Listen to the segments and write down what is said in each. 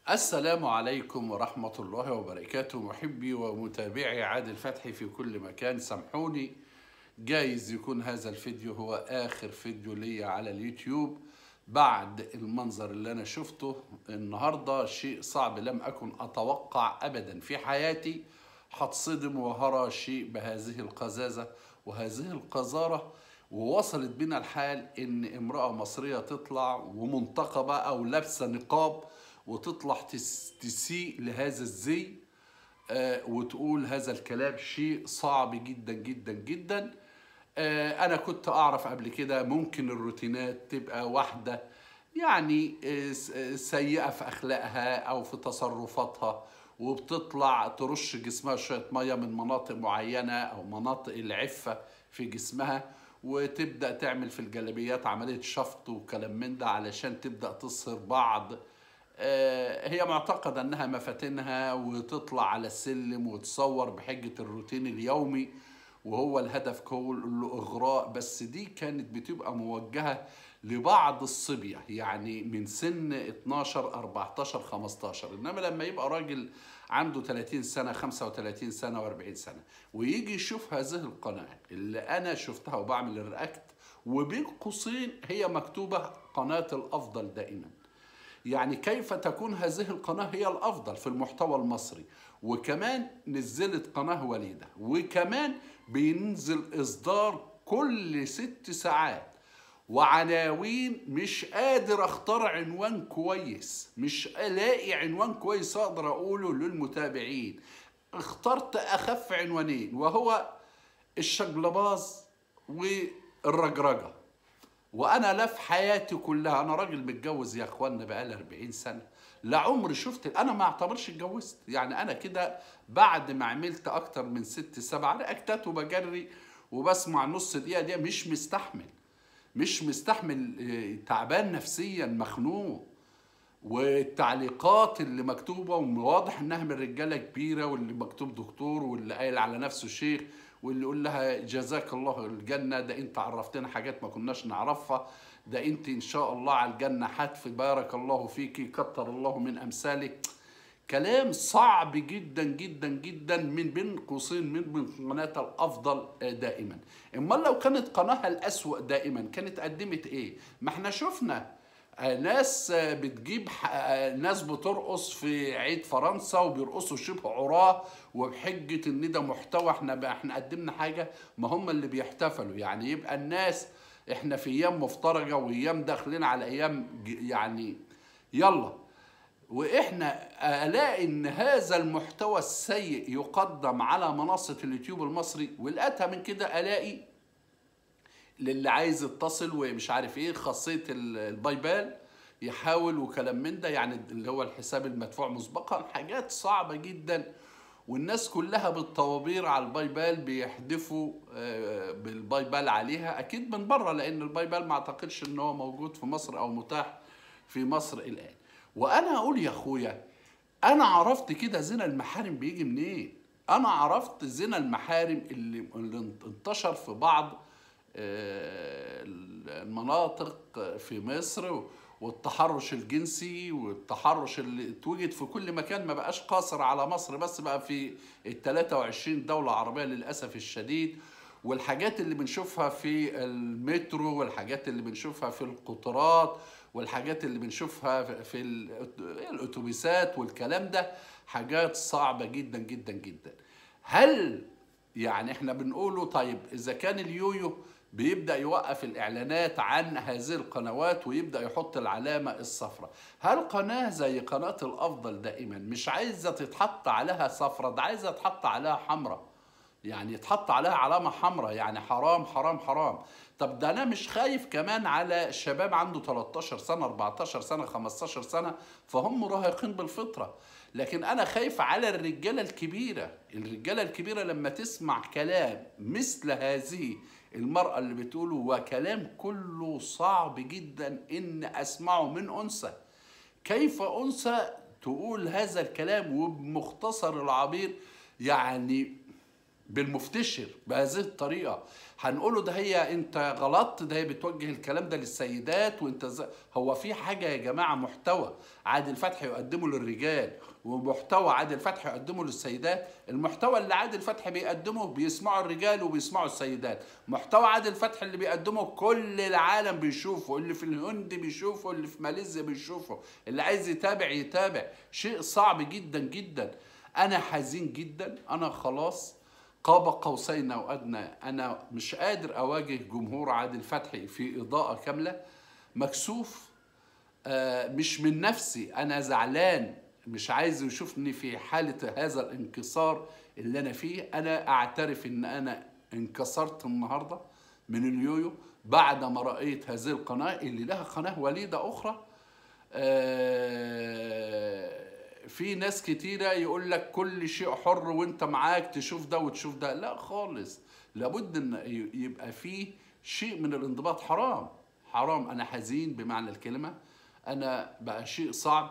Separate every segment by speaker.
Speaker 1: السلام عليكم ورحمة الله وبركاته محبي ومتابعي عادل فتحي في كل مكان سامحوني جايز يكون هذا الفيديو هو آخر فيديو لي على اليوتيوب بعد المنظر اللي أنا شفته النهاردة شيء صعب لم أكن أتوقع أبدا في حياتي هتصدم وهرى شيء بهذه القزازة وهذه القذارة ووصلت بنا الحال ان امرأة مصرية تطلع ومنتقبة او لابسة نقاب وتطلع تس- تسيء لهذا الزي آه، وتقول هذا الكلام شيء صعب جدا جدا جدا آه، انا كنت اعرف قبل كده ممكن الروتينات تبقى واحدة يعني آه، س- آه، سيئة في اخلاقها او في تصرفاتها وبتطلع ترش جسمها شوية مية من مناطق معينة او مناطق العفة في جسمها وتبدأ تعمل في الجلابيات عملية شفط وكلام من ده علشان تبدأ تصهر بعض آه، هي معتقدة انها مفاتنها وتطلع على السلم وتصور بحجة الروتين اليومي وهو الهدف كله اغراء بس دي كانت بتبقى موجهة لبعض الصبية يعني من سن 12 14 15 انما لما يبقى راجل عنده 30 سنة 35 سنة و40 سنة ويجي يشوف هذه القناة اللي انا شفتها وبعمل الرياكت وبين قوسين هي مكتوبة قناة الافضل دائما يعني كيف تكون هذه القناة هي الأفضل في المحتوى المصري وكمان نزلت قناة وليدة وكمان بينزل إصدار كل ست ساعات وعناوين مش قادر اختار عنوان كويس مش الاقي عنوان كويس اقدر اقوله للمتابعين اخترت اخف عنوانين وهو الشجلباز والرجرجه وانا لا في حياتي كلها انا راجل متجوز يا اخوانا بقالي 40 سنه لا عمري شفت انا ما اعتبرش اتجوزت يعني انا كده بعد ما عملت اكتر من ست سبع رياكتات وبجري وبسمع نص دقيقه دي مش مستحمل مش مستحمل آه، تعبان نفسيا مخنوق والتعليقات اللي مكتوبه وواضح انها من رجاله كبيره واللي مكتوب دكتور واللي قايل على نفسه شيخ واللي يقول لها جزاك الله الجنه ده انت عرفتنا حاجات ما كناش نعرفها ده انت ان شاء الله على الجنه حتف بارك الله فيكي كتر الله من امثالك كلام صعب جدا جدا جدا من بين قوسين من من قناة الأفضل دائما امال لو كانت قناها الأسوأ دائما كانت قدمت إيه ما احنا شفنا آه، ناس آه، بتجيب ح- آه، ناس بترقص في عيد فرنسا وبيرقصوا شبه عراه وبحجة ان ده محتوى احنا بقى احنا قدمنا حاجة ما هم اللي بيحتفلوا يعني يبقى الناس احنا في ايام مفترجة وايام داخلين على ايام ج- يعني يلا واحنا الاقي ان هذا المحتوى السيء يقدم على منصه اليوتيوب المصري والاتها من كده الاقي للي عايز يتصل ومش عارف ايه خاصيه ال- الباي بال يحاول وكلام من ده يعني اللي هو الحساب المدفوع مسبقا حاجات صعبه جدا والناس كلها بالطوابير على الباي بال بيحدفوا آه، بالباي بال عليها اكيد من بره لان الباي بال ما اعتقدش ان هو موجود في مصر او متاح في مصر الان وانا اقول يا اخويا انا عرفت كده زنا المحارم بيجي منين انا عرفت زنا المحارم اللي, اللي انتشر في بعض آه، المناطق في مصر والتحرش الجنسي والتحرش اللي اتوجد في كل مكان ما بقاش قاصر على مصر بس بقى في ال 23 دولة عربية للأسف الشديد والحاجات اللي بنشوفها في المترو والحاجات اللي بنشوفها في القطارات والحاجات اللي بنشوفها في الأت- الأتوبيسات والكلام ده حاجات صعبة جدا جدا جدا هل يعني احنا بنقوله طيب اذا كان اليويو بيبدا يوقف الاعلانات عن هذه القنوات ويبدا يحط العلامه الصفراء هل قناه زي قناه الافضل دائما مش عايزه تتحط عليها صفراء ده عايزه تحط عليها حمراء يعني يتحط عليها علامة حمراء يعني حرام حرام حرام طب ده أنا مش خايف كمان على شباب عنده 13 سنة 14 سنة 15 سنة فهم مراهقين بالفطرة لكن أنا خايف على الرجالة الكبيرة الرجالة الكبيرة لما تسمع كلام مثل هذه المرأة اللي بتقوله وكلام كله صعب جدا إن أسمعه من أنثى كيف أنثى تقول هذا الكلام وبمختصر العبير يعني بالمفتشر بهذه الطريقه هنقوله ده هي انت غلطت ده هي بتوجه الكلام ده للسيدات وانت ز... هو في حاجه يا جماعه محتوى عادل فتحي يقدمه للرجال ومحتوى عادل فتحي يقدمه للسيدات المحتوى اللي عادل فتحي بيقدمه بيسمعه الرجال وبيسمعه السيدات محتوى عادل فتحي اللي بيقدمه كل العالم بيشوفه اللي في الهند بيشوفه اللي في ماليزيا بيشوفه اللي عايز يتابع يتابع شيء صعب جدا جدا انا حزين جدا انا خلاص قاب قوسين او ادنى انا مش قادر اواجه جمهور عادل فتحي في اضاءه كامله مكسوف آه، مش من نفسي انا زعلان مش عايز يشوفني في حاله هذا الانكسار اللي انا فيه انا اعترف ان انا انكسرت النهارده من اليويو بعد ما رايت هذه القناه اللي لها قناه وليده اخرى آه، في ناس كتيرة يقول لك كل شيء حر وانت معاك تشوف ده وتشوف ده لا خالص لابد ان ي- يبقى فيه شيء من الانضباط حرام حرام انا حزين بمعنى الكلمة انا بقى شيء صعب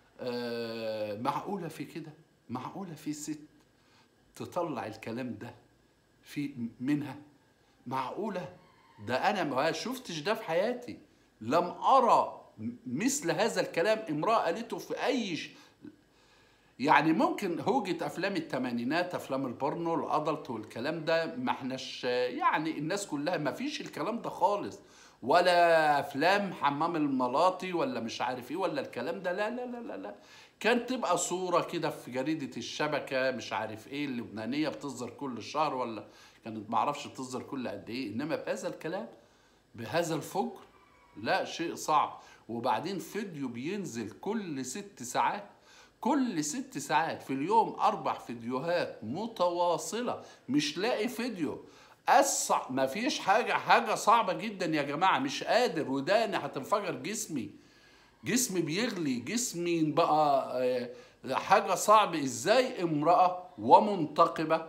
Speaker 1: آه، معقولة في كده معقولة في ست تطلع الكلام ده في منها معقولة ده أنا ما شفتش ده في حياتي لم أرى مثل هذا الكلام امرأة قالته في أي ش... يعني ممكن هوجة أفلام الثمانينات أفلام البورنو الأدلت والكلام ده ما احناش يعني الناس كلها ما فيش الكلام ده خالص ولا أفلام حمام الملاطي ولا مش عارف إيه ولا الكلام ده لا لا لا لا, لا. كان تبقى صورة كده في جريدة الشبكة مش عارف إيه اللبنانية بتصدر كل شهر ولا كانت معرفش بتصدر كل قد إيه إنما بهذا الكلام بهذا الفجر لا شيء صعب وبعدين فيديو بينزل كل ست ساعات كل ست ساعات في اليوم أربع فيديوهات متواصلة مش لاقي فيديو أسع ما فيش حاجة حاجة صعبة جدا يا جماعة مش قادر وداني هتنفجر جسمي جسمي بيغلي جسمي بقى آه، حاجة صعب ازاي امرأة ومنتقبة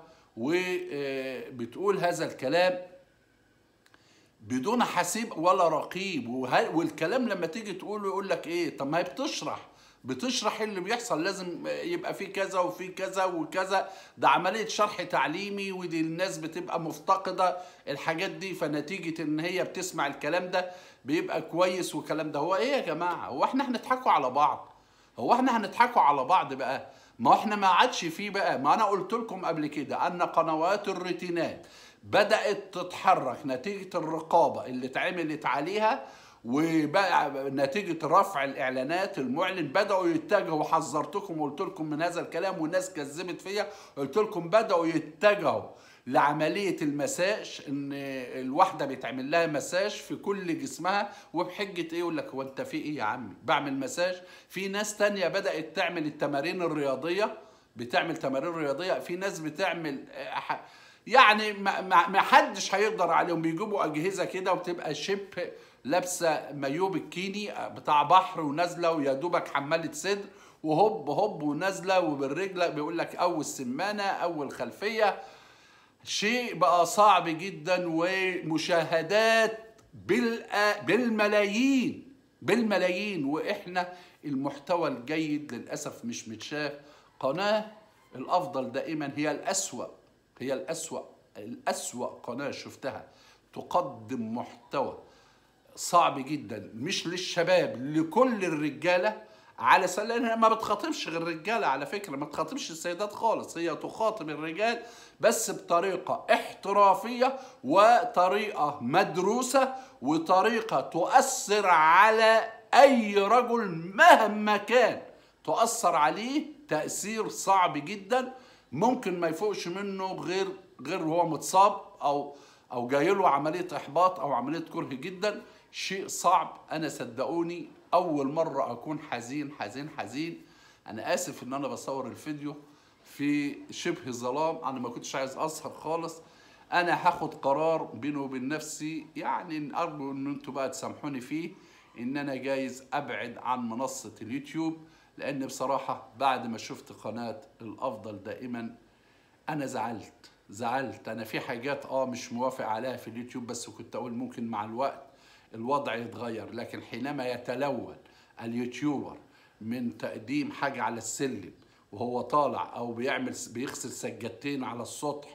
Speaker 1: وبتقول هذا الكلام بدون حسيب ولا رقيب وه- والكلام لما تيجي تقوله يقول لك ايه طب ما هي بتشرح بتشرح اللي بيحصل لازم يبقى في كذا وفي كذا وكذا ده عملية شرح تعليمي ودي الناس بتبقى مفتقدة الحاجات دي فنتيجة ان هي بتسمع الكلام ده بيبقى كويس والكلام ده هو ايه يا جماعة هو احنا هنضحكوا على بعض هو احنا هنضحكوا على بعض بقى ما احنا ما عادش فيه بقى ما انا قلت لكم قبل كده ان قنوات الروتينات بدأت تتحرك نتيجة الرقابة اللي اتعملت عليها وبقى نتيجة رفع الإعلانات المعلن بدأوا يتجهوا حذرتكم وقلت لكم من هذا الكلام والناس كذبت فيا قلت لكم بدأوا يتجهوا لعملية المساج ان الواحدة بيتعمل لها مساج في كل جسمها وبحجة ايه يقول لك هو انت في ايه يا عمي بعمل مساج في ناس تانية بدأت تعمل التمارين الرياضية بتعمل تمارين رياضية في ناس بتعمل آه، ح- يعني ما, ما, ما حدش هيقدر عليهم بيجيبوا اجهزه كده وبتبقى شبه لابسه مايو بكيني بتاع بحر ونازله ويا دوبك حماله صدر وهوب هوب ونازله وبالرجل بيقول لك اول سمانه اول خلفيه شيء بقى صعب جدا ومشاهدات بالأ- بالملايين بالملايين واحنا المحتوى الجيد للاسف مش متشاف قناه الافضل دائما هي الاسوا هي الاسوا الاسوا قناه شفتها تقدم محتوى صعب جدا مش للشباب لكل الرجاله على سبيل انها ما بتخاطبش غير الرجاله على فكره ما بتخاطبش السيدات خالص هي تخاطب الرجال بس بطريقه احترافيه وطريقه مدروسه وطريقه تؤثر على اي رجل مهما كان تؤثر عليه تاثير صعب جدا ممكن ما يفوقش منه غير غير هو متصاب او او جاي له عمليه احباط او عمليه كره جدا شيء صعب انا صدقوني اول مره اكون حزين حزين حزين انا اسف ان انا بصور الفيديو في شبه ظلام انا ما كنتش عايز اسهر خالص انا هاخد قرار بيني وبين نفسي يعني ارجو ان انتوا بقى تسامحوني فيه ان انا جايز ابعد عن منصه اليوتيوب لان بصراحه بعد ما شفت قناه الافضل دائما انا زعلت زعلت انا في حاجات اه مش موافق عليها في اليوتيوب بس كنت اقول ممكن مع الوقت الوضع يتغير لكن حينما يتلون اليوتيوبر من تقديم حاجة على السلم وهو طالع او بيعمل بيغسل سجادتين على السطح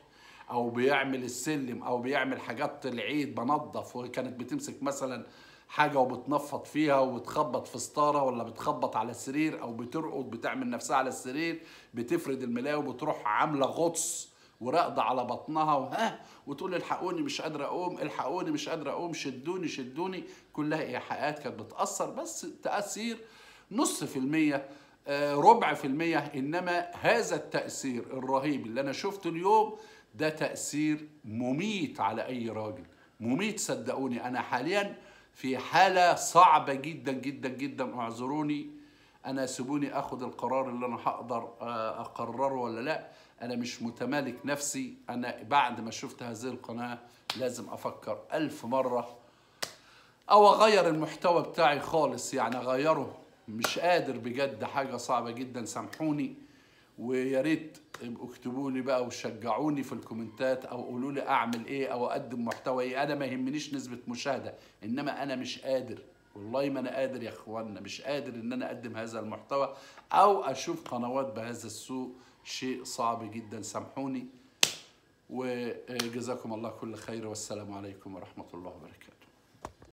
Speaker 1: او بيعمل السلم او بيعمل حاجات العيد بنظف وكانت بتمسك مثلا حاجه وبتنفض فيها وبتخبط في ستاره ولا بتخبط على السرير او بترقد بتعمل نفسها على السرير بتفرد الملايه وبتروح عامله غطس وراقده على بطنها وها وتقول الحقوني مش قادره اقوم الحقوني مش قادره اقوم شدوني شدوني كلها ايحاءات كانت بتاثر بس تاثير نص في الميه آه، ربع في المية إنما هذا التأثير الرهيب اللي أنا شفته اليوم ده تأثير مميت على أي راجل مميت صدقوني أنا حاليا في حالة صعبة جدا جدا جدا اعذروني أنا سيبوني أخد القرار اللي أنا هقدر آه، أقرره ولا لا أنا مش متمالك نفسي أنا بعد ما شفت هذه القناة لازم أفكر ألف مرة او اغير المحتوى بتاعي خالص يعني اغيره مش قادر بجد حاجه صعبه جدا سامحوني ويا ريت ابقوا اكتبوا لي بقى وشجعوني في الكومنتات او قولوا لي اعمل ايه او اقدم محتوى ايه انا ما يهمنيش نسبه مشاهده انما انا مش قادر والله ما انا قادر يا اخوانا مش قادر ان انا اقدم هذا المحتوى او اشوف قنوات بهذا السوء شيء صعب جدا سامحوني وجزاكم الله كل خير والسلام عليكم ورحمه الله وبركاته